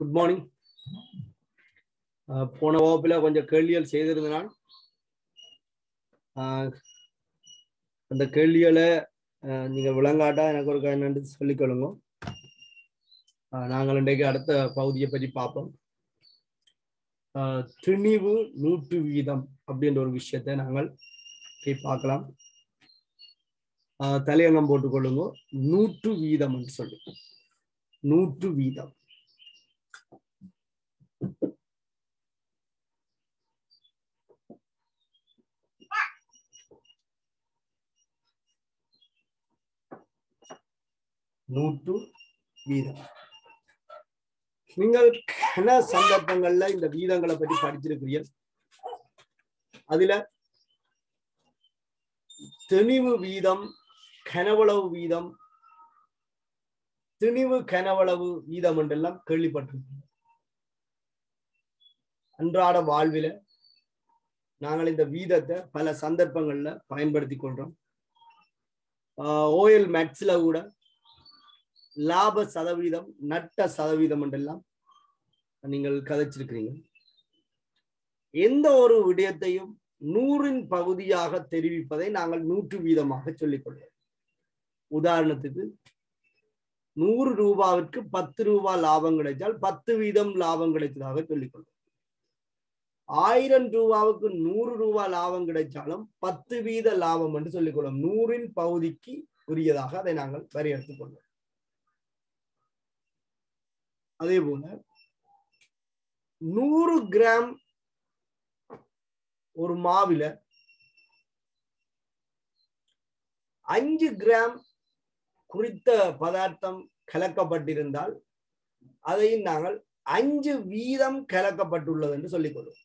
Good morning போன வகுப்புல கொஞ்சம் கேள்விகள் செய்திருந்தனால் ஆஹ் அந்த கேள்விகளை ஆஹ் நீங்க விளங்காட்டா எனக்கு ஒரு என்னன்னு சொல்லிக்கொள்ளுங்க ஆஹ் நாங்கள் இன்றைக்கு அடுத்த பகுதியை பற்றி பார்ப்போம் ஆஹ் திணிவு நூற்று வீதம் அப்படின்ற ஒரு விஷயத்தை நாங்கள் போய் பார்க்கலாம் ஆஹ் தலையங்கம் போட்டுக்கொள்ளுங்க நூற்று வீதம் சொல்லி நூற்று வீதம் நூற்று வீதம் நீங்கள் கன சந்தர்ப்பங்கள்ல இந்த வீதங்களை பற்றி படிச்சிருக்கிறீர்கள் அதுல தெளிவு வீதம் கனவளவு வீதம் திணிவு கனவளவு வீதம் என்றெல்லாம் கேள்விப்பட்டிருக்கோம் அன்றாட வாழ்வில நாங்கள் இந்த வீதத்தை பல சந்தர்ப்பங்கள்ல பயன்படுத்தி கொள்றோம் ஓஎல் மேக்ஸ்ல கூட லாப சதவீதம் நட்ட சதவீதம் என்றெல்லாம் நீங்கள் கதைச்சிருக்கிறீங்க எந்த ஒரு விடயத்தையும் நூறின் பகுதியாக தெரிவிப்பதை நாங்கள் நூற்று வீதமாக சொல்லிக் கொள்வோம் உதாரணத்துக்கு நூறு ரூபாவிற்கு பத்து ரூபாய் லாபம் கிடைத்தால் பத்து வீதம் லாபம் கிடைத்ததாக சொல்லிக் கொள்வோம் ஆயிரம் ரூபாவுக்கு நூறு ரூபாய் லாபம் கிடைச்சாலும் பத்து வீத லாபம் என்று சொல்லிக் கொள்வோம் நூறின் பகுதிக்கு உரியதாக அதை நாங்கள் வரையறுத்துக் கொள்வோம் அதே போல நூறு கிராம் ஒரு மாவில அஞ்சு கிராம் குறித்த பதார்த்தம் கலக்கப்பட்டிருந்தால் அதை நாங்கள் அஞ்சு வீதம் கலக்கப்பட்டுள்ளது என்று சொல்லிக் கொள்வோம்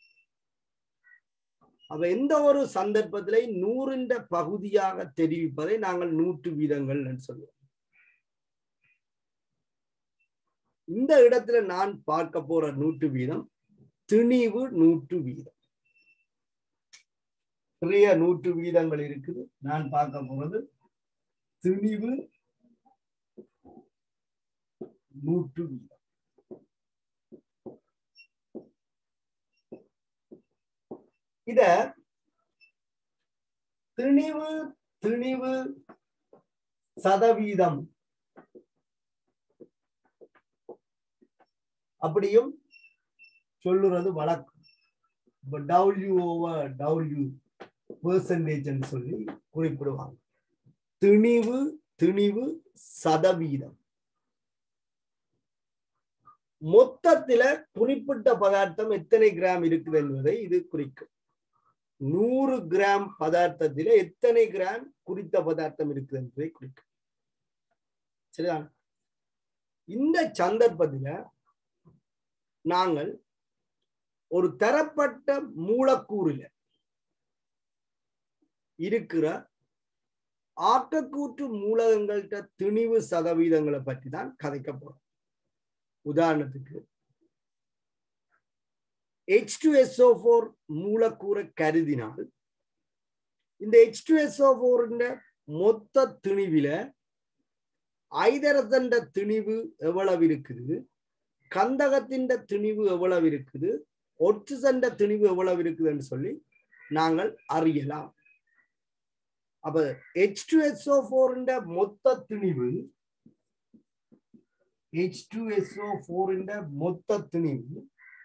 அப்ப எந்த ஒரு சந்தர்ப்பத்திலே நூறின்ற பகுதியாக தெரிவிப்பதை நாங்கள் நூற்று வீதங்கள் என்று சொல்லுவோம் இந்த இடத்துல நான் பார்க்க போற நூற்று வீதம் திணிவு நூற்று வீதம் நிறைய நூற்று வீதங்கள் இருக்குது நான் பார்க்க போறது திணிவு நூற்று வீதம் இத திணிவு திணிவு சதவீதம் அப்படியும் சொல்லுறது வழக்கம் இப்ப டபிள்யூ ஓவர் டபிள்யூ பெர்சன்டேஜ் சொல்லி குறிப்பிடுவாங்க திணிவு திணிவு சதவீதம் மொத்தத்துல குறிப்பிட்ட பதார்த்தம் எத்தனை கிராம் இருக்குது என்பதை இது குறிக்கும் நூறு கிராம் பதார்த்தத்தில எத்தனை கிராம் குறித்த பதார்த்தம் இருக்குது என்பதை குறிக்கும் சரிதான் இந்த சந்தர்ப்பத்தில நாங்கள் ஒரு தரப்பட்ட மூலக்கூறுல இருக்கிற ஆக்கக்கூற்று மூலகங்கள்கிட்ட திணிவு சதவீதங்களை பற்றி தான் கதைக்க போறோம் உதாரணத்துக்கு ஹெச் டு எஸ்ஓ போர் மூலக்கூறை கருதினால் இந்த ஹெச் டு எஸ்ஓ போர் மொத்த திணிவில ஐதரசண்ட திணிவு எவ்வளவு இருக்குது கந்தகத்தின் திணிவு எவ்வளவு இருக்குது ஒற்று சண்ட திணிவு எவ்வளவு இருக்குதுன்னு சொல்லி நாங்கள் அறியலாம் அப்ப ஹெச் டு எஸ்ஓ போர் மொத்த திணிவு ஹெச் டு எஸ்ஓ போர் மொத்த திணிவு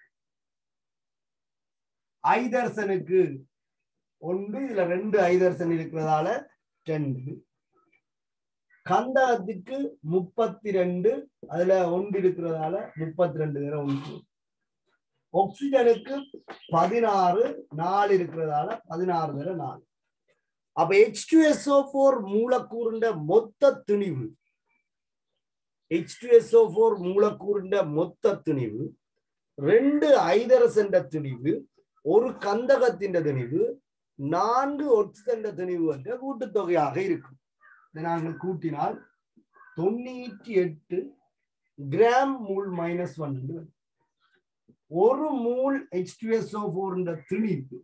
ஐதர்சனுக்கு ஒன்று இதுல ரெண்டு ஐதர்சன் இருக்கிறதால ரெண்டு கந்தகத்துக்கு முப்பத்தி ரெண்டு அதுல ஒன்று இருக்கிறதால முப்பத்தி ரெண்டு தர ஒன்று ஆக்சிஜனுக்கு பதினாறு நாலு இருக்கிறதால பதினாறு தர நாலு அப்ப ஹெச் டு எஸ்ஓ போர் மூலக்கூறுண்ட மொத்த திணிவு ஹெச் டு எஸ்ஓ போர் மூலக்கூறுண்ட மொத்த திணிவு ரெண்டு ஐதரசண்ட திணிவு ஒரு கந்தகத்தின் திணிவு நான்கு ஒட்சண்ட திணிவு என்ற கூட்டுத்தொகையாக இருக்கும் நாங்கள் கூட்டினால் தொண்ணூற்றி எட்டு கிராம் மூல் மைனஸ் ஒன் ஒரு மூல் ஹெச் டு எஸ்ஓ போர் திணிவு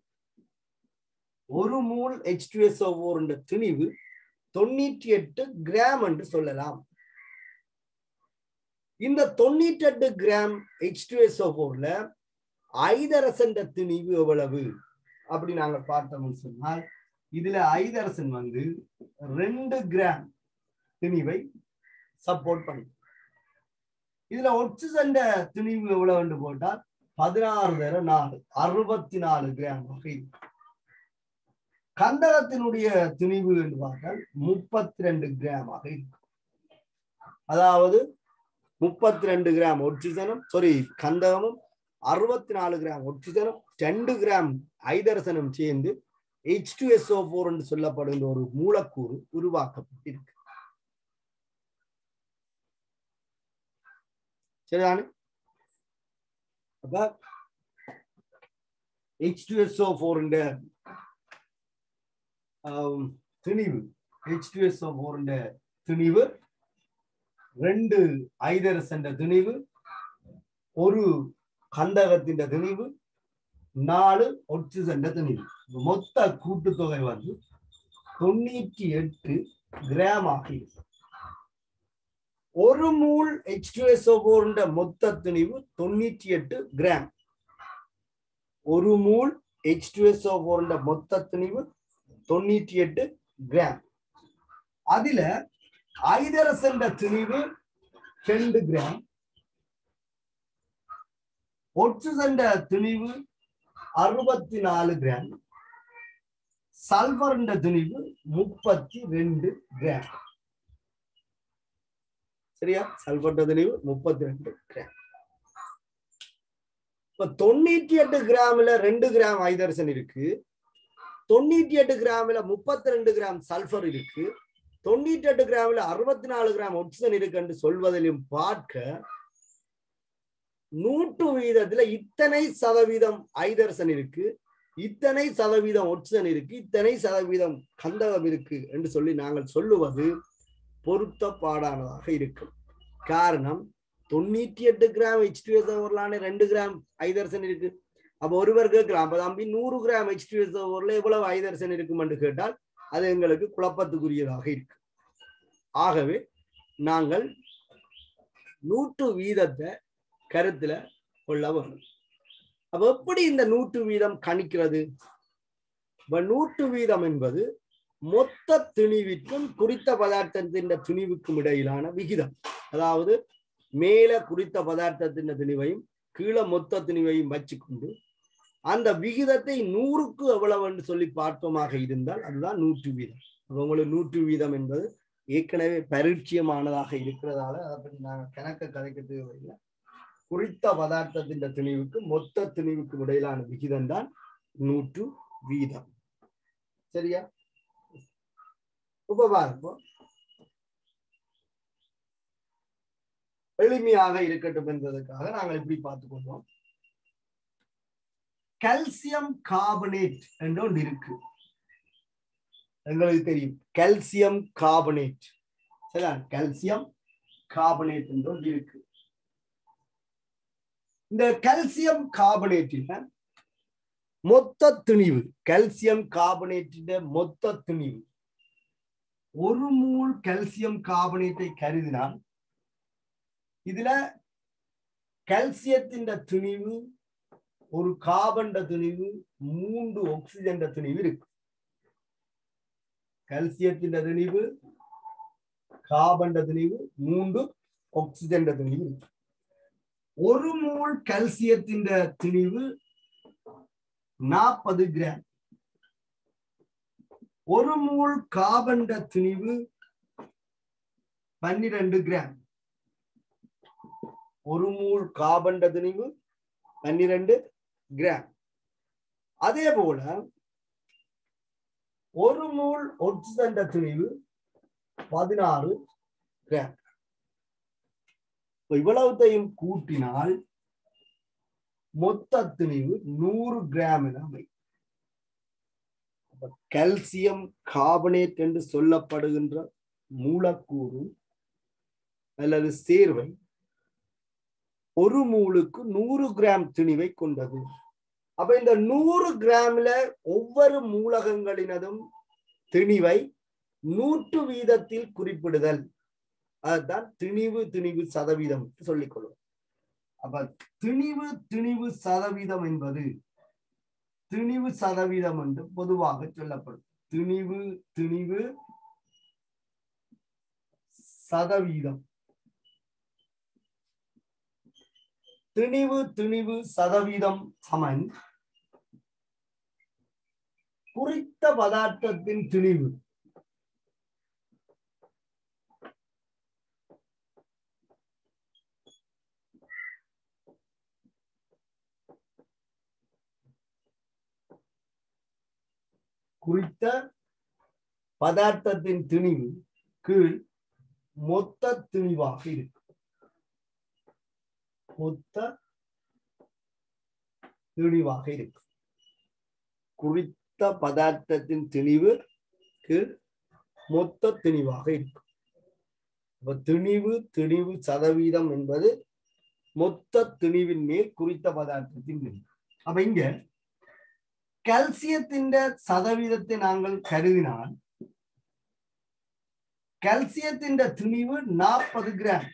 ஒரு மூல் ஹெச் டு எஸ்ஓ போர் திணிவு தொண்ணூற்றி எட்டு கிராம் என்று சொல்லலாம் இந்த தொண்ணூற்றி எட்டு கிராம் ஹெச் டூ எஸ் ஃபோர்ல ஐதரசன் திணிவு எவ்வளவு அப்படி நாங்க பார்த்தோம்னு சொன்னால் இதுல ஐதரசன் வந்து ரெண்டு கிராம் திணிவை சப்போர்ட் பண்ணி இதுல ஒட்சிசன் திணிவு எவ்வளவு போட்டால் பதினாறு தர நாலு அறுபத்தி நாலு கிராம் வகை கந்தகத்தினுடைய திணிவு என்று பார்த்தால் முப்பத்தி ரெண்டு கிராமாக இருக்கும் அதாவது முப்பத்தி ரெண்டு கிராம் ஒட்சிசனும் சாரி கந்தகமும் அறுபத்தி நாலு கிராம் ஒட்சிசனும் ரெண்டு கிராம் ஐதரசனும் சேர்ந்து ஹெச் டு எஸ்ஓ போர் என்று சொல்லப்படுகின்ற ஒரு மூலக்கூறு உருவாக்கப்பட்டிருக்கு சரிதானே அப்ப ஹெச் டு எஸ்ஓ போர் திணிவு ஹெச் டு எஸ்ஓ போர் திணிவு ரெண்டு ஐதரசன் திணிவு ஒரு கந்தகத்தின் திணிவு நாலு ஒட்சிசன் திணிவு மொத்த கூட்டுத்தொகை வந்து தொண்ணூற்றி எட்டு கிராம் ஆகி ஒரு மூல் H2SO4 மொத்த திணிவு தொண்ணூற்றி எட்டு கிராம் ஒரு மூல் H2SO4 மொத்த திணிவு தொண்ணூற்றி எட்டு கிராம் அதுல ஐதரசன் திணிவு ரெண்டு கிராம் ஒட்சிசன் திணிவு அறுபத்தி நாலு கிராம் சல்பர் திணிவு முப்பத்தி ரெண்டு கிராம் சரியா சல்பர் திணிவு முப்பத்தி ரெண்டு கிராம் இப்ப தொண்ணூற்றி எட்டு கிராம்ல ரெண்டு கிராம் ஐதரசன் இருக்கு தொண்ணூற்றி எட்டு கிராம்ல முப்பத்தி ரெண்டு கிராம் சல்பர் இருக்கு தொண்ணூற்றி எட்டு கிராம்ல அறுபத்தி நாலு கிராம் ஒட்சிசன் இருக்கு என்று சொல்வதிலும் பார்க்க நூற்று வீதத்துல இத்தனை சதவீதம் ஐதரசன் இருக்கு இத்தனை சதவீதம் ஒட்சிசன் இருக்கு இத்தனை சதவீதம் கந்தகம் இருக்கு என்று சொல்லி நாங்கள் சொல்லுவது பொருத்தப்பாடானதாக இருக்கும் காரணம் தொண்ணூற்றி எட்டு கிராம் ஹெச் டூ ஓவர்லான ரெண்டு கிராம் ஐதரசன் இருக்கு அப்ப ஒருவர் கேட்கலாம் அப்ப தம்பி நூறு கிராம் ஹெச் டூ ஓவர்ல எவ்வளவு ஐதரசன் இருக்கும் என்று கேட்டால் அது எங்களுக்கு குழப்பத்துக்குரியதாக இருக்கு ஆகவே நாங்கள் நூற்று வீதத்தை கருத்துல கொள்ள வேண்டும் அப்ப எப்படி இந்த நூற்று வீதம் கணிக்கிறது இப்ப நூற்று வீதம் என்பது மொத்த திணிவிற்கும் குறித்த பதார்த்தத்தின் திணிவுக்கும் இடையிலான விகிதம் அதாவது மேல குறித்த பதார்த்தத்தின் திணிவையும் கீழே மொத்த திணிவையும் வச்சுக்கொண்டு அந்த விகிதத்தை நூறுக்கு எவ்வளவு என்று சொல்லி பார்ப்போமாக இருந்தால் அதுதான் நூற்று வீதம் அப்ப உங்களுக்கு நூற்று வீதம் என்பது ஏற்கனவே பரிட்சியமானதாக இருக்கிறதால அதை பற்றி நாங்கள் கணக்க கதைக்க தேவையில்லை குறித்த பதார்த்தத்தின் திணிவுக்கு மொத்த திணிவுக்கு இடையிலான விகிதம் தான் நூற்று வீதம் சரியா இப்ப பாருங்க எளிமையாக இருக்கட்டும் என்பதற்காக நாங்கள் இப்படி பார்த்துக் கொள்வோம் கால்சியம் கார்பனேட் என்று ஒன்று இருக்கு எங்களுக்கு தெரியும் கால்சியம் கார்பனேட் சரியா கால்சியம் கார்பனேட் என்று ஒன்று இருக்கு இந்த கால்சியம் கார்பனேட்டில மொத்த திணிவு கால்சியம் கார்பனேட்டின் மொத்த திணிவு ஒரு மூல் கால்சியம் கார்பனேட்டை கருதினால் இதுல கால்சியத்தின் திணிவு ஒரு கார்பன் திணிவு மூன்று ஆக்சிஜன் திணிவு இருக்கு கால்சியத்தின் திணிவு கார்பன் திணிவு மூன்று ஆக்சிஜன் திணிவு இருக்கு ஒரு மூல் கால்சியத்தின் திணிவு நாற்பது கிராம் ஒரு மூல் கார்பன் திணிவு பன்னிரண்டு கிராம் ஒரு மூல் கார்பன் திணிவு பன்னிரண்டு கிராம் அதே போல ஒரு மூல் ஒட்சிசன் திணிவு பதினாறு கிராம் இவ்வளவுத்தையும் கூட்டினால் மொத்த திணிவு நூறு கிராம் என அமை கால்சியம் கார்பனேட் என்று சொல்லப்படுகின்ற மூலக்கூறு அல்லது சேர்வை ஒரு மூலுக்கு நூறு கிராம் திணிவை கொண்டது அப்ப இந்த நூறு கிராம்ல ஒவ்வொரு மூலகங்களினதும் திணிவை நூற்று வீதத்தில் குறிப்பிடுதல் அதுதான் திணிவு திணிவு சதவீதம் சொல்லிக் கொள்வோம் அப்ப திணிவு திணிவு சதவீதம் என்பது திணிவு சதவீதம் என்று பொதுவாக சொல்லப்படும் திணிவு திணிவு சதவீதம் திணிவு திணிவு சதவீதம் சமன் குறித்த பதார்த்தத்தின் திணிவு குறித்த பதார்த்தத்தின் திணிவு கீழ் மொத்த திணிவாக இருக்கு மொத்த திணிவாக இருக்கு குறித்த பதார்த்தத்தின் திணிவு கீழ் மொத்த திணிவாக இருக்கும் அப்ப திணிவு திணிவு சதவீதம் என்பது மொத்த திணிவின் மேல் குறித்த பதார்த்தத்தின் திணிவு அப்ப இங்க கால்சியத்தின் சதவீதத்தை நாங்கள் கருதினால் கால்சியத்தின் திணிவு நாற்பது கிராம்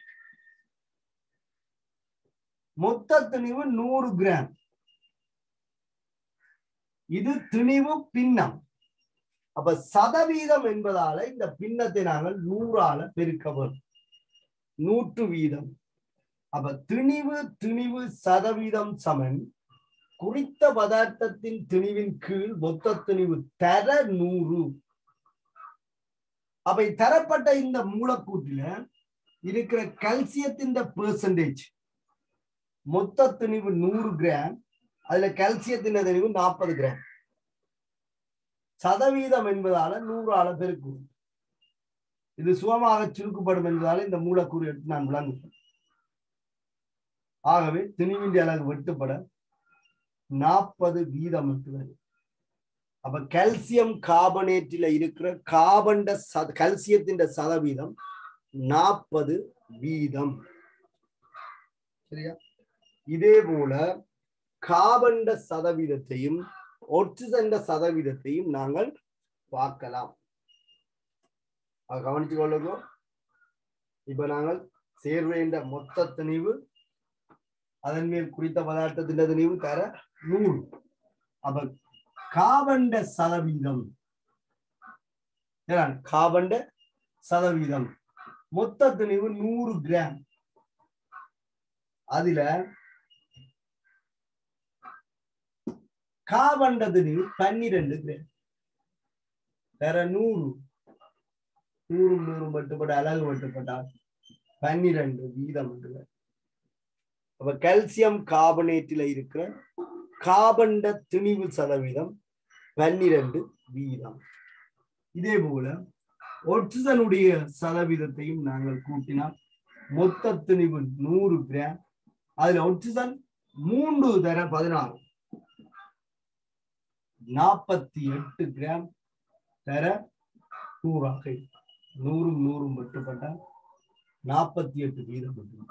மொத்த திணிவு நூறு கிராம் இது திணிவு பின்னம் அப்ப சதவீதம் என்பதால இந்த பின்னத்தை நாங்கள் நூறால பெருக்க வரும் நூற்று வீதம் அப்ப திணிவு திணிவு சதவீதம் சமன் குறித்த பதார்த்தத்தின் திணிவின் கீழ் மொத்த திணிவு தர நூறு அவை தரப்பட்ட இந்த மூலக்கூட்டில இருக்கிற கல்சியத்தின் பெர்சன்டேஜ் மொத்த திணிவு நூறு கிராம் அதுல கல்சியத்தின் திணிவு நாற்பது கிராம் சதவீதம் என்பதால நூறால பெருக்கும் இது சுகமாக சுருக்கப்படும் என்பதால இந்த மூலக்கூறு எடுத்து நான் விளங்குகிறேன் ஆகவே திணிவின் அலகு வெட்டுப்பட நாற்பது வீதம் மட்டுமே அப்ப கால்சியம் கார்பனேட்டில இருக்கிற கார்பண்ட கல்சியத்தின் சதவீதம் நாற்பது வீதம் சரியா இதே போல கார்பண்ட சதவீதத்தையும் ஒட்சிசண்ட சதவீதத்தையும் நாங்கள் பார்க்கலாம் அதை கவனிச்சு கொள்ளுங்க இப்ப நாங்கள் சேர்வேண்ட மொத்த திணிவு அதன் மேல் குறித்த பதார்த்தத்தின் திணிவு தர நூறு அப்ப காபண்ட சதவீதம் காபண்ட சதவீதம் மொத்த திணிவு நூறு கிராம் அதுல காபண்ட திணிவு பன்னிரண்டு கிராம் வேற நூறு நூறு நூறு மட்டுப்பட்ட அழகு மட்டுப்பட்டால் பன்னிரண்டு வீதம் மட்டும் அப்ப கால்சியம் கார்பனேட்டில் இருக்கிற காபண்ட திணிவு சதவீதம் பன்னிரண்டு வீதம் இதே போல ஒட்சிசனுடைய சதவீதத்தையும் நாங்கள் கூட்டினால் மொத்த திணிவு நூறு கிராம் அதுல ஒட்சிசன் மூன்று தர பதினாறு நாற்பத்தி எட்டு கிராம் தர நூறாக நூறும் நூறும் மட்டுப்பட்டால் நாற்பத்தி எட்டு வீதம் மட்டும்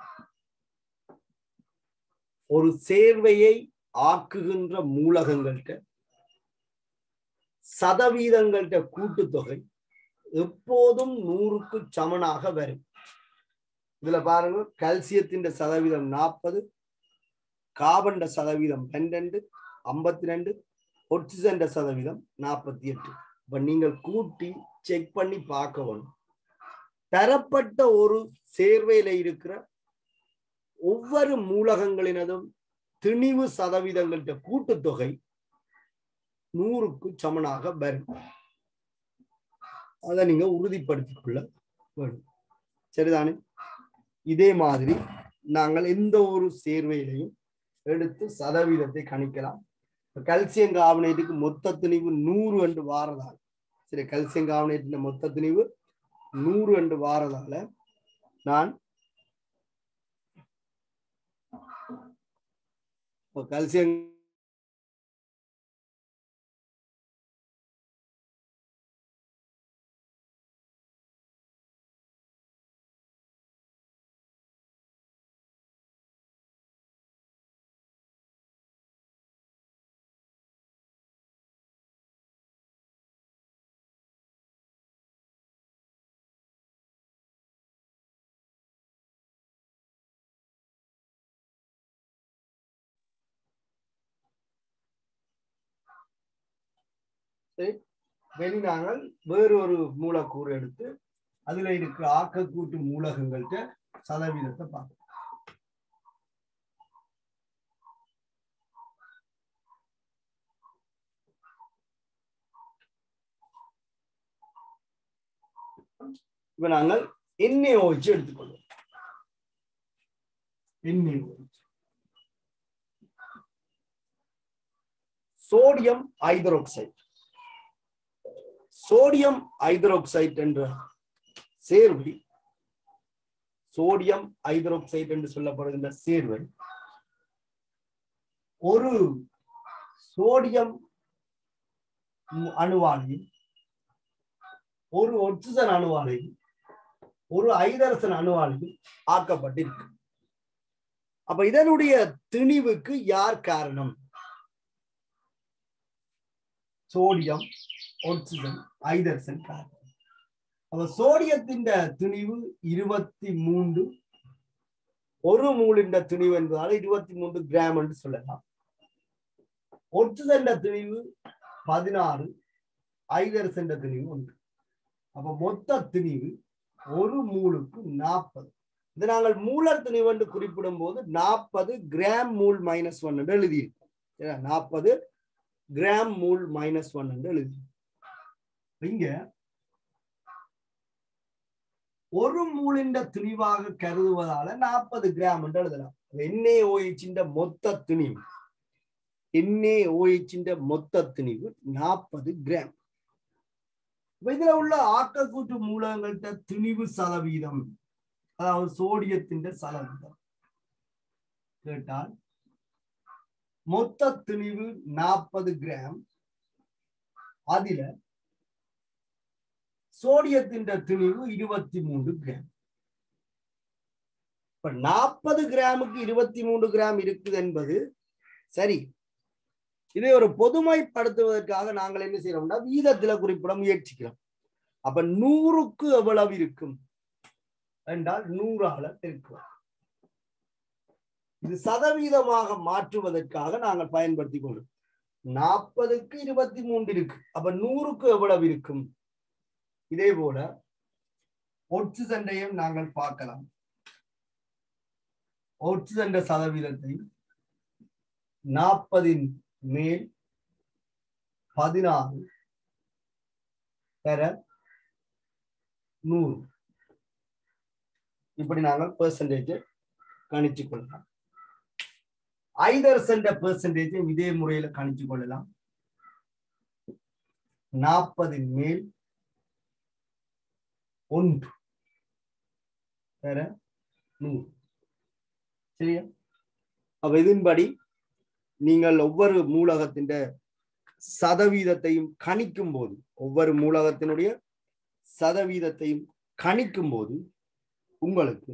ஒரு சேர்வையை ஆக்குகின்ற மூலகங்கள்கிட்ட சதவீதங்கள்கிட்ட கூட்டுத்தொகை எப்போதும் நூறுக்கு சமனாக வரும் இதுல பாருங்க கல்சியத்தின் சதவீதம் நாற்பது காபண்ட சதவீதம் பன்னெண்டு ஐம்பத்தி ரெண்டு ஒட்சிசன் சதவீதம் நாற்பத்தி எட்டு இப்ப நீங்கள் கூட்டி செக் பண்ணி பார்க்க வேணும் தரப்பட்ட ஒரு சேர்வையில இருக்கிற ஒவ்வொரு மூலகங்களினதும் திணிவு சதவீதங்கள்ட்ட கூட்டுத்தொகை நூறுக்கு சமனாக வரும் அதை நீங்க உறுதிப்படுத்திக் கொள்ள வேண்டும் சரிதானே இதே மாதிரி நாங்கள் எந்த ஒரு சேர்வையிலையும் எடுத்து சதவீதத்தை கணிக்கலாம் கல்சியம் கார்பனேட்டுக்கு மொத்த திணிவு நூறு என்று வாரதால் சரி கல்சியம் கார்பனேட்டின் மொத்த திணிவு நூறு என்று வாரதால நான் கல்சியம் சரி வெளி நாங்கள் வேறு ஒரு மூலக்கூறு எடுத்து அதுல இருக்கிற ஆக்கக்கூட்டு மூலகங்கள்ட்ட சதவீதத்தை பார்க்கணும் இப்ப நாங்கள் NaOH எடுத்துக்கொள்வோம் NaOH sodium hydroxide sodium hydroxide என்ற சேர்வை சோடியம் ஐதரோக்சைடு என்று சொல்லப்படுகின்ற சேர்வை ஒரு சோடியம் மு- அணுவாலையும் ஒரு ஒட்சிசன் அணுவாலையும் ஒரு ஐதரசன் அணுவாலையும் ஆக்கப்பட்டிருக்கு அப்ப இதனுடைய திணிவுக்கு யார் காரணம் சோடியம் ஒட்சிசன் ஐதரசன் காரணம் அப்ப சோடியத்தின் திணிவு இருபத்தி மூன்று ஒரு மூலின் திணிவு என்பதால் இருபத்தி மூன்று கிராம் என்று சொல்லலாம் ஒட்சிசன் திணிவு பதினாறு ஐதரசன் திணிவு ஒன்று அப்ப மொத்த திணிவு ஒரு மூலுக்கு நாற்பது இது நாங்கள் மூலர் திணிவு என்று குறிப்பிடும் போது நாற்பது கிராம் மூல் மைனஸ் ஒன் என்று எழுதியிருக்கோம் நாற்பது கிராம் மூல் மைனஸ் ஒன் என்று எழுதி இங்க ஒரு மூலிண்ட திணிவாக கருதுவதால நாற்பது கிராம் என்று எழுதலாம் என்ஏஓஹின் மொத்த திணிவு என்ஏஓஹின் மொத்த திணிவு நாற்பது கிராம் இப்ப இதுல உள்ள ஆக்கக்கூட்டு மூலங்கள்ட்ட திணிவு சதவீதம் அதாவது சோடியத்தின் சதவீதம் கேட்டால் மொத்த திணிவு நாற்பது கிராம் அதில சோடியத்தின் திணிவு இருபத்தி மூன்று கிராம் இப்ப நாற்பது கிராமுக்கு இருபத்தி மூன்று கிராம் இருக்குது என்பது சரி இதை ஒரு பொதுமைப்படுத்துவதற்காக நாங்கள் என்ன செய்யறோம்னா வீதத்துல குறிப்பிட முயற்சிக்கிறோம் அப்ப நூறுக்கு எவ்வளவு இருக்கும் என்றால் நூறால பெருக்குவோம் இது சதவீதமாக மாற்றுவதற்காக நாங்கள் பயன்படுத்திக் கொள்ளும் நாற்பதுக்கு இருபத்தி மூன்று இருக்கு அப்ப நூறுக்கு எவ்வளவு இருக்கும் இதே போல ஒட்சு சண்டையும் நாங்கள் பார்க்கலாம் ஒட்சு சண்டை சதவீதத்தை நாற்பதின் மேல் பதினாறு பெற நூறு இப்படி நாங்கள் பெர்சன்டேஜ் கணிச்சு கொள்ளலாம் ஐதர்சன்ட பெர்சன்டேஜ் இதே முறையில கணிச்சு கொள்ளலாம் நாற்பதின் மேல் ஒன்று பெற நூறு சரியா அப்ப இதன்படி நீங்கள் ஒவ்வொரு மூலகத்தின் சதவீதத்தையும் கணிக்கும் போது ஒவ்வொரு மூலகத்தினுடைய சதவீதத்தையும் கணிக்கும் போது உங்களுக்கு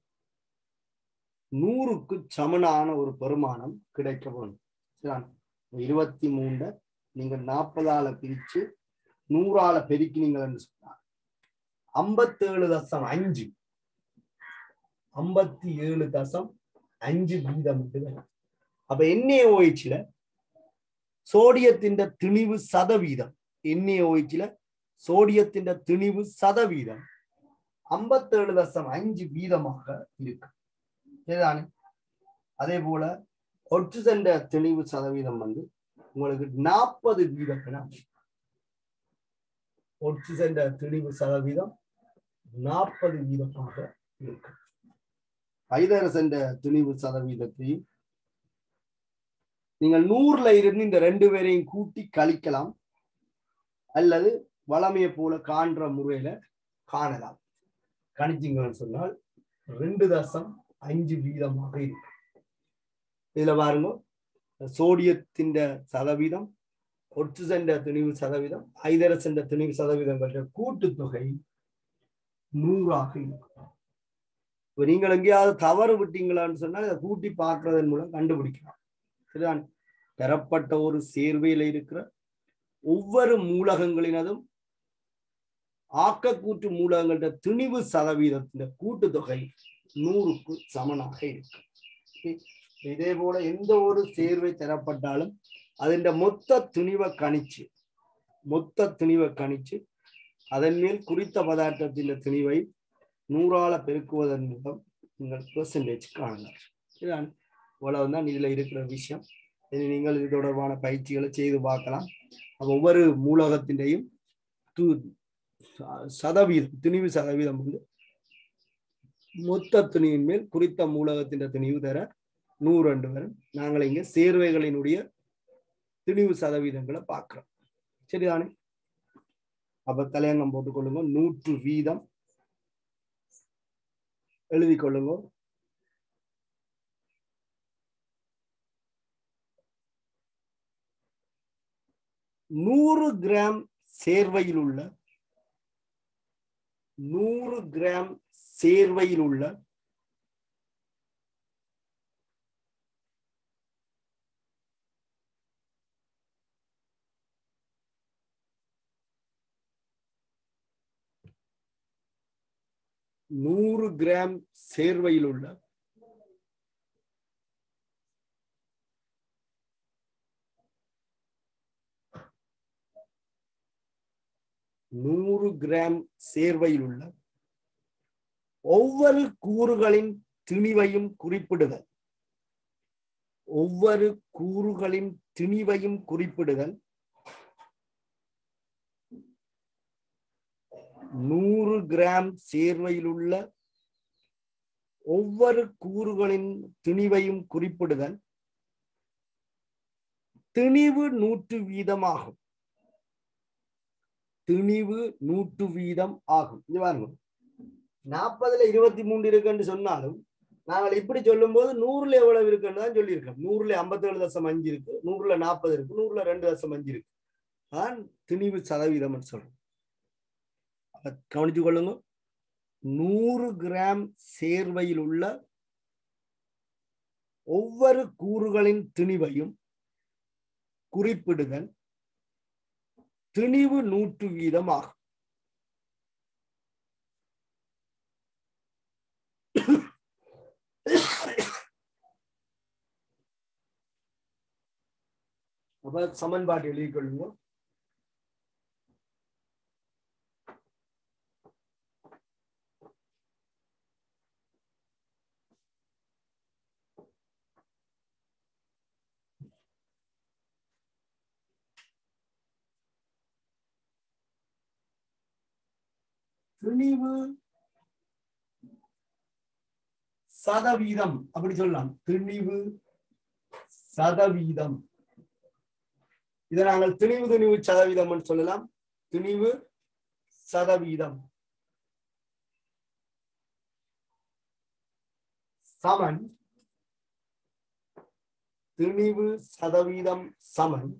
நூறுக்கு சமனான ஒரு பெருமானம் கிடைக்க வேணும் சரியா? இருபத்தி மூண்ட நீங்க நாற்பதால பிரிச்சு நூறால பெருக்கினீங்கன்னு சொன்னா ஐம்பத்தேழு தசம் அஞ்சு ஐம்பத்தி ஏழு தசம் அஞ்சு வீதம் மட்டும் அப்ப என்ஏஓஹெச்ல சோடியத்தின் திணிவு சதவீதம் என்ஏஓஹெச்ல சோடியத்தின் திணிவு சதவீதம் ஐம்பத்தேழு தசம் அஞ்சு வீதமாக இருக்கு சரிதானே அதே போல ஒட்சிசன் தெளிவு சதவீதம் வந்து உங்களுக்கு நாற்பது வீதம் என அமையும். ஒட்சிசன் தெளிவு சதவீதம் நாற்பது வீதமாக இருக்கு ஐதரசன் துணிவு சதவீதத்தையும் நீங்கள் நூறுல இருந்து இந்த ரெண்டு பேரையும் கூட்டி கழிக்கலாம் அல்லது வளமையை போல காண்ற முறையில காணலாம் கணிச்சிங்கன்னு சொன்னால் ரெண்டு தசம் அஞ்சு வீதமாக இருக்கு இதுல பாருங்க சோடியத்தின் சதவீதம் ஒட்சிசன் துணிவு சதவீதம் ஐதரசன் துணிவு சதவீதம் என்ற கூட்டுத்தொகை நூறாக இருக்கும் இப்ப நீங்கள் எங்கேயாவது தவறு விட்டீங்களான்னு சொன்னால் இதை கூட்டி பார்க்கறதன் மூலம் கண்டுபிடிக்கலாம் சரிதான் பெறப்பட்ட ஒரு சேர்வையில இருக்கிற ஒவ்வொரு மூலகங்களினதும் ஆக்கக்கூற்று மூலகங்களோட திணிவு சதவீதத்தின் கூட்டுத்தொகை நூறுக்கு சமனாக இருக்கு Okay. இதே போல எந்த ஒரு சேர்வை தரப்பட்டாலும் அதின் மொத்த துணிவை கணிச்சு மொத்த திணிவை கணிச்சு அதன் மேல் குறித்த பதார்த்தத்தின் திணிவை நூறால பெருக்குவதன் மூலம் நீங்கள் பெர்சன்டேஜ் காணலாம் இதுதான் இவ்வளவுதான் இதுல இருக்கிற விஷயம் இனி நீங்கள் இது தொடர்பான பயிற்சிகளை செய்து பார்க்கலாம் அப்ப ஒவ்வொரு மூலகத்தின்றையும் து- ச- சதவீதம் திணிவு சதவீதம் வந்து மொத்த துணியின் மேல் குறித்த மூலகத்தின் திணிவு தர நூறு ரெண்டு வரும் நாங்கள் இங்க சேர்வைகளினுடைய திணிவு சதவீதங்களை பார்க்கிறோம் சரிதானே அப்ப தலையங்கம் போட்டுக்கொள்ளுங்க நூற்று வீதம் எழுதி கொள்ளுங்க நூறு கிராம் சேர்வையில் உள்ள நூறு கிராம் சேர்வையில் உள்ள நூறு கிராம் சேர்வையில் உள்ள நூறு கிராம் சேர்வையில் உள்ள ஒவ்வொரு கூறுகளின் திணிவையும் குறிப்பிடுதல் ஒவ்வொரு கூறுகளின் திணிவையும் குறிப்பிடுதல் நூறு கிராம் சேர்வையில் உள்ள ஒவ்வொரு கூறுகளின் திணிவையும் குறிப்பிடுதல் திணிவு நூற்று வீதமாகும் திணிவு நூற்று வீதம் ஆகும் இங்க பாருங்க நாற்பதுல இருபத்தி மூன்று இருக்குன்னு சொன்னாலும் நாங்கள் இப்படி சொல்லும் போது நூறுல எவ்வளவு இருக்குன்னு தான் சொல்லியிருக்கோம் நூறுல ஐம்பத்தேழு தசம் அஞ்சு இருக்கு நூறுல நாற்பது இருக்கு நூறுல ரெண்டு தசம் அஞ்சு இருக்கு அதான் திணிவு சதவீதம் சொல்றோம் அப்ப கவனிச்சு கொள்ளுங்க நூறு கிராம் சேர்வையில் உள்ள ஒவ்வொரு கூறுகளின் திணிவையும் குறிப்பிடுதல் திணிவு நூற்று வீதம் ஆகும் அப்ப சமன்பாடு எழுதிக் கொள்ளுங்க திணிவு சதவீதம் அப்படி சொல்லலாம் திணிவு சதவீதம் இதை நாங்கள் திணிவு திணிவு சதவீதம் சொல்லலாம் திணிவு சதவீதம் சமன் திணிவு சதவீதம் சமன்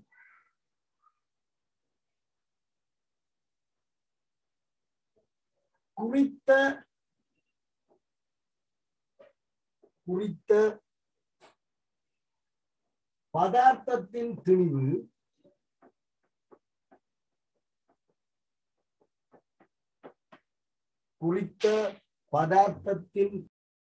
குறித்த குறித்த பதார்த்தத்தின் திணிவு குறித்த பதார்த்தத்தின்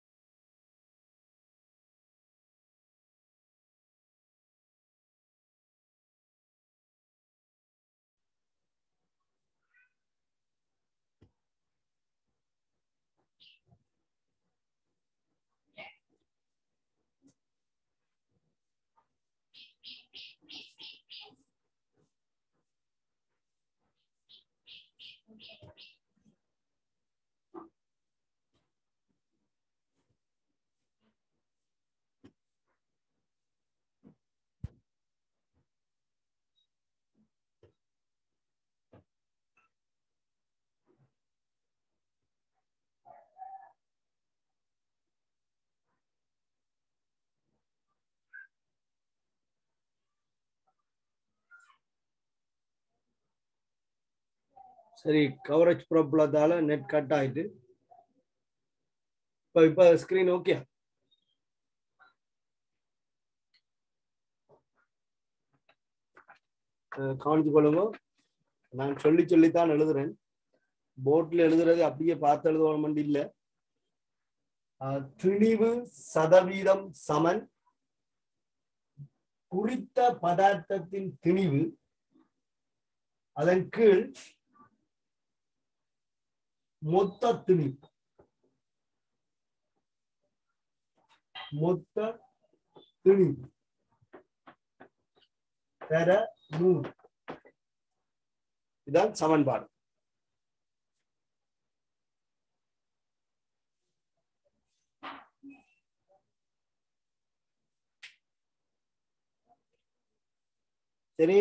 சரி கவரேஜ் ப்ராப்ளத்தால நெட் கட் ஆயிட்டு இப்போ இப்போ ஸ்கிரீன் ஓகே கவனிச்சு கொள்ளுங்க நான் சொல்லி சொல்லித்தான் எழுதுறேன் போர்ட்ல எழுதுறது அப்படியே பார்த்து எழுதுவோம் இல்லை அஹ், திணிவு சதவீதம் சமன் குறித்த பதார்த்தத்தின் திணிவு அதன் கீழ் மொத்த திணிவு மொத்த திணிவு தர நூறு இதான் சமன்பாடு சரி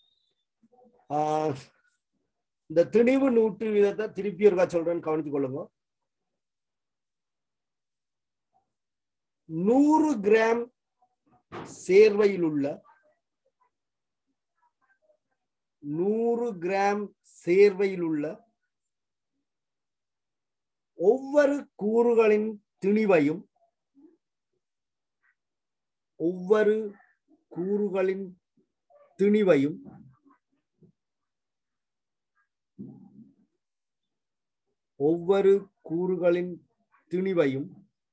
ஆஹ் இந்த திணிவு நூற்று வீதத்தை திருப்பி ஒருக்கா சொல்றேன்னு கவனித்துக் கொள்ளுங்க நூறு கிராம் சேர்வையில் உள்ள நூறு கிராம் சேர்வையில் உள்ள ஒவ்வொரு கூறுகளின் திணிவையும் ஒவ்வொரு கூறுகளின் திணிவையும் ஒவ்வொரு கூறுகளின் திணிவையும்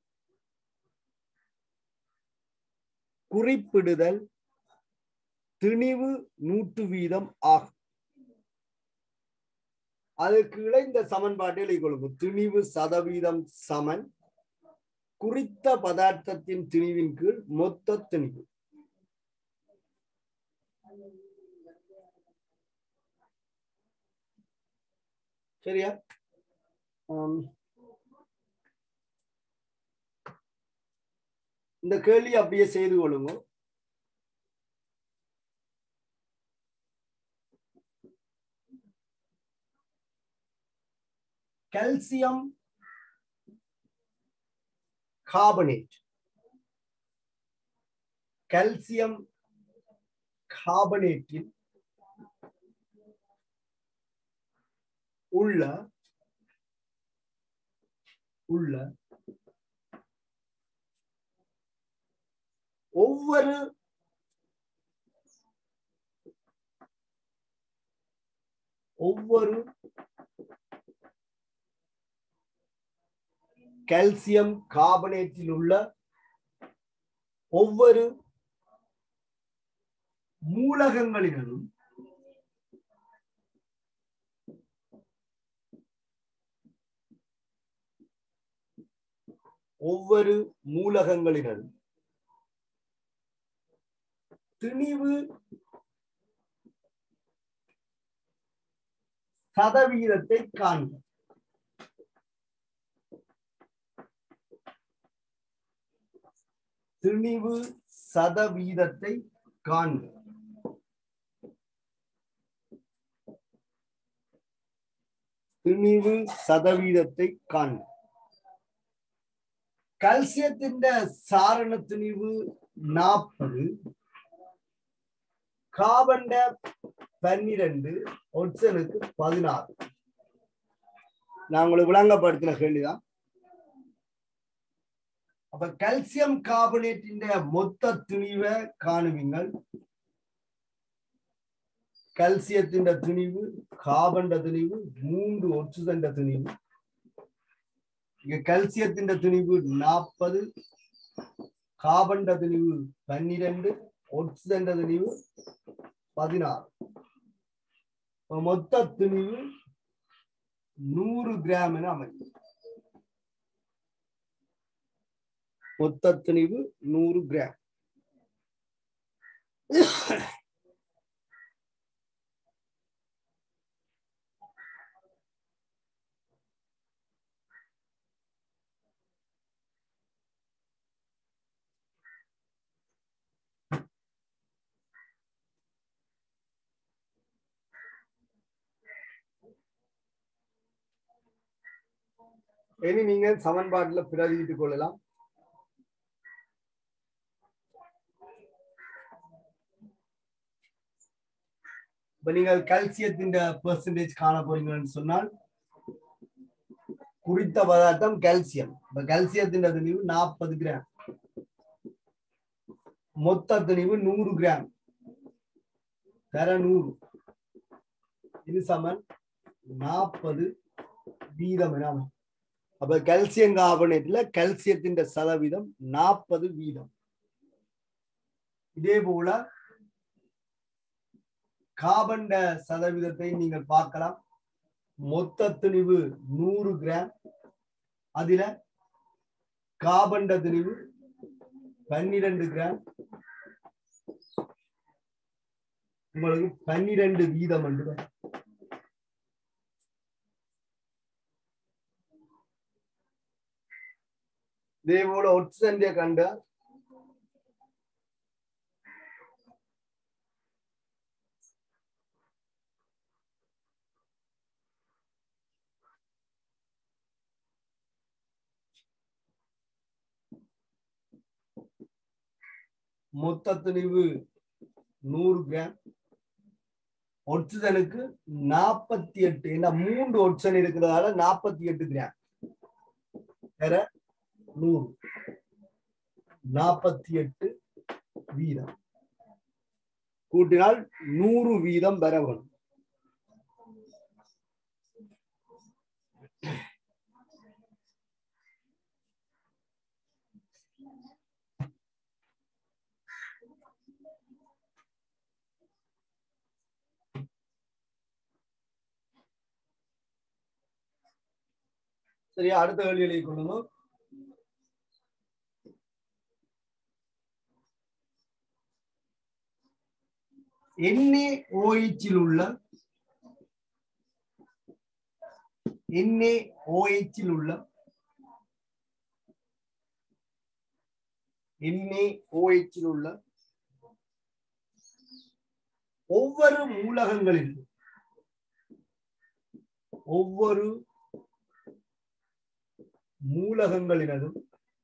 குறிப்பிடுதல் திணிவு நூற்று வீதம் ஆகும் அதுக்கு இந்த சமன்பாட்டில் கொள்ளும் திணிவு சதவீதம் சமன் குறித்த பதார்த்தத்தின் திணிவின் கீழ் மொத்த திணிவு சரியா ஆம். இந்த கேள்வி அப்படியே செய்து கொள்ளுங்க கால்சியம் கார்பனேட் கால்சியம் கார்பனேட்டில் உள்ள உள்ள ஒவ்வொரு ஒவ்வொரு கால்சியம் கார்பனேட்டில் உள்ள ஒவ்வொரு மூலகங்களிலும் ஒவ்வொரு மூலகங்களிலும் திணிவு சதவீதத்தை காண்க திணிவு சதவீதத்தை காண்க திணிவு சதவீதத்தை காண்க കൽസ്യത്തിന്റെ സാരണ തിണിവ് നാൽപ്പത് കാർബന്റെ പன்னிரண்டு ஒட்சனுக்கு பதினாறு நான் உங்களுக்கு விளங்கப்படுத்தின கேள்விதான் அப்ப கல்சியம் கார்பனேட்டின் மொத்த திணிவை காணுவீங்கள் കൽസ്യത്തിന്റെ തിണിവ് കാർബന്റെ തിണിവ് മൂന്ന് ഒക്സിജന്റെ തിണിവ് இங்க கல்சியத்தின் திணிவு நாற்பது கார்பன் திணிவு பன்னிரண்டு ஒட்சிஜன் திணிவு பதினாறு மொத்த திணிவு நூறு கிராம் என அமையும் மொத்த திணிவு நூறு கிராம் இனி நீங்க சமன்பாட்டுல பிரதியிட்டுக் கொள்ளலாம் இப்ப நீங்கள் கால்சியத்தின் பெர்சன்டேஜ் காண போறீங்கன்னு சொன்னால் குறித்த பதார்த்தம் கால்சியம் இப்ப கால்சியத்தின் திணிவு நாற்பது கிராம் மொத்த திணிவு நூறு கிராம் தர நூறு இது சமன் நாற்பது வீதம் என அமையும். அப்ப கால்சியம் கார்பனேட்ல கால்சியத்தின் சதவீதம் நாற்பது வீதம் இதே போல கார்பன் சதவீதத்தை நீங்கள் பார்க்கலாம் மொத்த திணிவு நூறு கிராம் அதுல கார்பன் திணிவு பன்னிரண்டு கிராம் உங்களுக்கு பன்னிரண்டு வீதம் என்று வரும். இதே போல ஒட்சண்டிய கண்ட மொத்த துணிவு நூறு கிராம் ஒட்சனுக்கு நாற்பத்தி எட்டு ஏன்னா மூன்று ஒட்சன் இருக்கிறதால நாற்பத்தி எட்டு கிராம் வேற நூறு நாற்பத்தி எட்டு வீதம் கூட்டினால் நூறு வீதம் பெற வரும் சரியா அடுத்த கேள்வி எழுதி கொள்ளுங்க எண்ணெய் ஓயிச்சில் உள்ள எண்ணெய் ஓயிச்சில் உள்ள எண்ணெய் ஓயிச்சில் உள்ள ஒவ்வொரு மூலகங்களிலும் ஒவ்வொரு மூலகங்களினதும்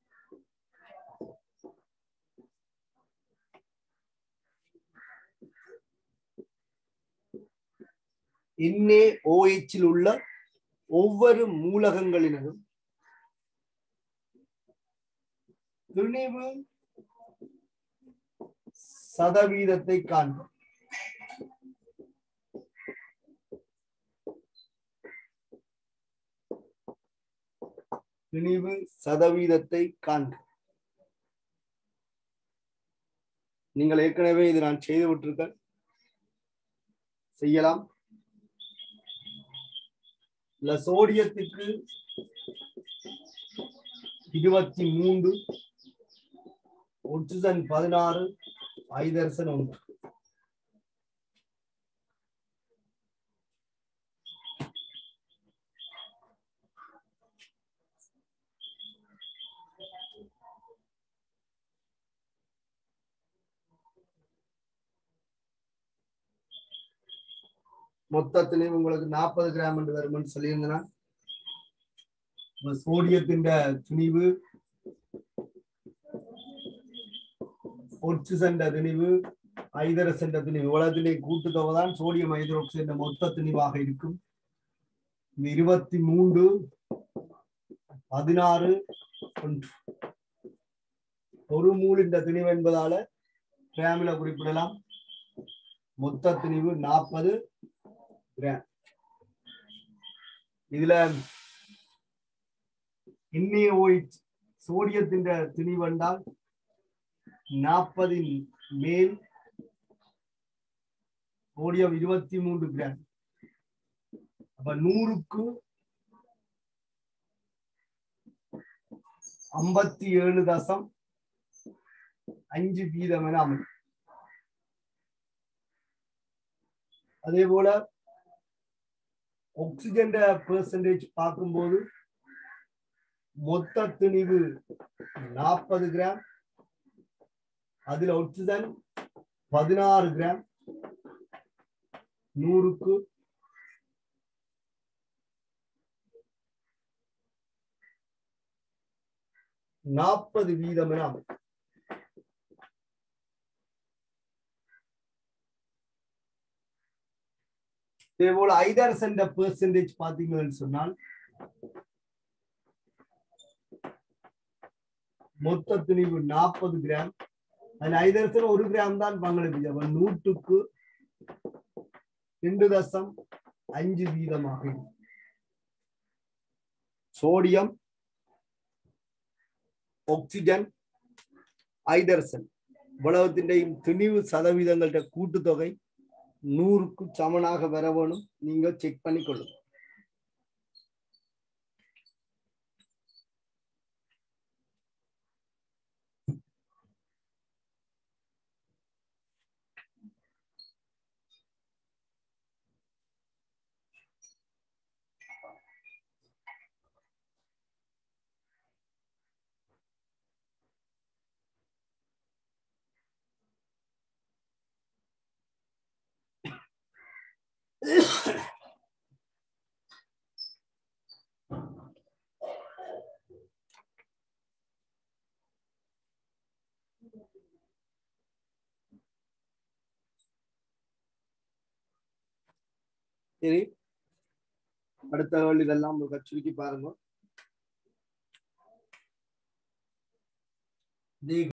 இன்னே ஓஎச்சில் உள்ள ஒவ்வொரு மூலகங்களினதும் துணிவு சதவீதத்தை காண்போம் துணிவு சதவீதத்தை காண்க நீங்கள் ஏற்கனவே இது நான் செய்து விட்டிருக்கேன் செய்யலாம் இல்ல சோடியத்துக்கு இருபத்தி மூன்று ஒட்சிஜன் பதினாறு ஐதர்சன் ஒன்று மொத்தத்திலையும் உங்களுக்கு நாற்பது கிராம் என்று வரும்னு சொல்லியிருந்தேன் சோடியத்தின் துணிவு ஒட்சிசண்ட திணிவு ஐதரசண்ட திணிவு இவ்வளத்திலே கூட்டுத்தொகை தான் சோடியம் ஹைட்ரோக்சைடு மொத்த திணிவாக இருக்கும் இந்த இருபத்தி மூன்று பதினாறு ஒன்று ஒரு மூலின் திணிவு என்பதால கிராமில குறிப்பிடலாம் மொத்த திணிவு நாற்பது கிராம் இதுல இன்னியோயிட் சோடியத்தின் திணிவென்றால் நாற்பதின் மேல் சோடியம் இருபத்தி மூன்று கிராம் அப்ப நூறுக்கு ஐம்பத்தி ஏழு தசம் அஞ்சு வீதம் என அமையும் அதே போல ஆக்சிஜன் பெர்சன்டேஜ் பார்க்கும்போது மொத்த திணிவு நாற்பது கிராம் அதுல ஆக்சிஜன் பதினாறு கிராம் நூறுக்கு நாற்பது வீதம் என அமையும் இதே போல ஐதரசன் பெர்சன்டேஜ் பாத்தீங்கன்னு சொன்னால் மொத்த துணிவு நாற்பது கிராம் அதில் ஐதரசன் ஒரு கிராம் தான் பங்களிப்பு அப்ப நூற்றுக்கு ரெண்டு தசம் அஞ்சு வீதமாக இருக்கும். சோடியம் ஆக்சிஜன் ஐதரசன் உலகத்தின் திணிவு சதவீதங்கள்ட கூட்டுத்தொகை நூறுக்கு சமனாக வர வேணும் நீங்க செக் பண்ணி கொள்ளுங்க சரி அடுத்த கேள்வி இதெல்லாம் உங்களுக்கு சுருக்கி பாருங்க